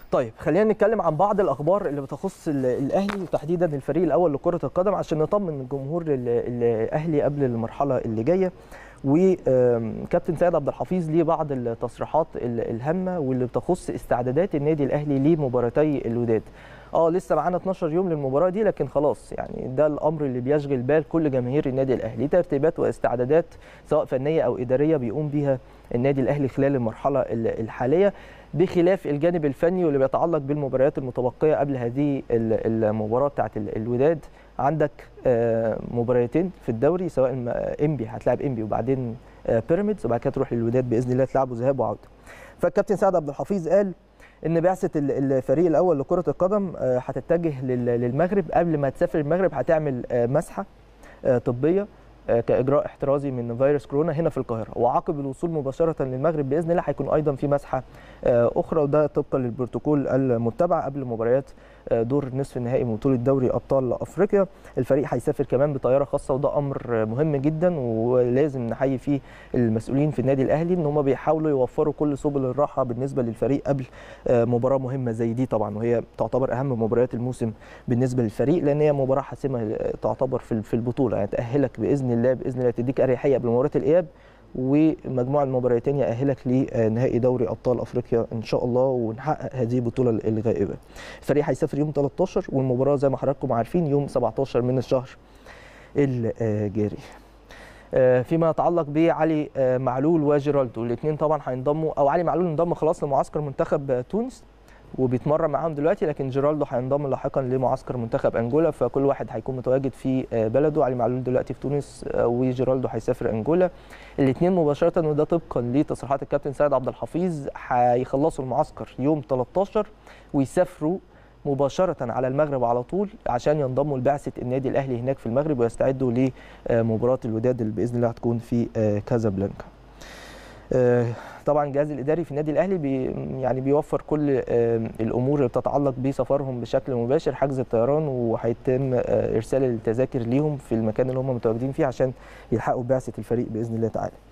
طيب خلينا نتكلم عن بعض الاخبار اللي بتخص ال- الاهلي وتحديدا الفريق الاول لكره القدم عشان نطمن الجمهور ال- الاهلي قبل المرحله اللي جايه وكابتن سيد عبد الحفيظ ليه بعض التصريحات ال- الهامه واللي بتخص استعدادات النادي الاهلي لمباراتي الوداد اه لسه معانا 12 يوم للمباراه دي لكن خلاص يعني ده الامر اللي بيشغل بال كل جماهير النادي الاهلي ترتيبات واستعدادات سواء فنيه او اداريه بيقوم بيها النادي الاهلي خلال المرحله ال- الحاليه بخلاف الجانب الفني واللي بيتعلق بالمباريات المتبقيه قبل هذه ال- المباراه بتاعت ال- الوداد عندك آه، مباراتين في الدوري سواء الم- انبي هتلاعب انبي وبعدين آه، بيراميدز وبعد كده تروح للوداد باذن الله تلعبوا ذهاب وعوده فالكابتن سعد عبد الحفيظ قال ان بعثه ال- الفريق الاول لكره القدم آه، هتتجه لل- للمغرب قبل ما تسافر المغرب هتعمل آه، مسحه آه، طبيه آه، كاجراء احترازي من فيروس كورونا هنا في القاهره وعقب الوصول مباشره للمغرب باذن الله هيكون ايضا في مسحه آه، اخرى وده طبقا للبروتوكول المتبع قبل مباريات آه، دور نصف النهائي من بطوله دوري ابطال افريقيا الفريق هيسافر كمان بطياره خاصه وده امر آه، مهم جدا ولازم نحيي فيه المسؤولين في النادي الاهلي ان هم بيحاولوا يوفروا كل سبل الراحه بالنسبه للفريق قبل آه، مباراه مهمه زي دي طبعا وهي تعتبر اهم مباريات الموسم بالنسبه للفريق لان هي مباراه حاسمه آه، تعتبر في في البطوله يعني تاهلك باذن الله باذن الله تديك اريحيه قبل مباراه الاياب ومجموعه المباراتين يأهلك لنهائي دوري ابطال افريقيا ان شاء الله ونحقق هذه البطوله الغائبه. الفريق هيسافر يوم 13 والمباراه زي ما حضراتكم عارفين يوم 17 من الشهر الجاري. آه، فيما يتعلق بعلي آه، معلول وجيرالدو الاثنين طبعا هينضموا او علي معلول انضم خلاص لمعسكر منتخب آه، تونس وبيتمرن معاهم دلوقتي لكن جيرالدو هينضم لاحقا لمعسكر منتخب انجولا فكل واحد هيكون متواجد في آه، بلده علي معلول دلوقتي في تونس آه، وجيرالدو هيسافر انجولا الاثنين مباشره وده طبقا لتصريحات الكابتن سيد عبد الحفيظ هيخلصوا المعسكر يوم 13 ويسافروا مباشرة على المغرب على طول عشان ينضموا لبعثة النادي الأهلي هناك في المغرب ويستعدوا لمباراة الوداد اللي بإذن الله هتكون في آه، كازابلانكا. آه، طبعا الجهاز الاداري في النادي الاهلي بي يعني بيوفر كل آه، الامور اللي بتتعلق بسفرهم بشكل مباشر حجز الطيران وهيتم آه، ارسال التذاكر ليهم في المكان اللي هم متواجدين فيه عشان يلحقوا بعثه الفريق باذن الله تعالى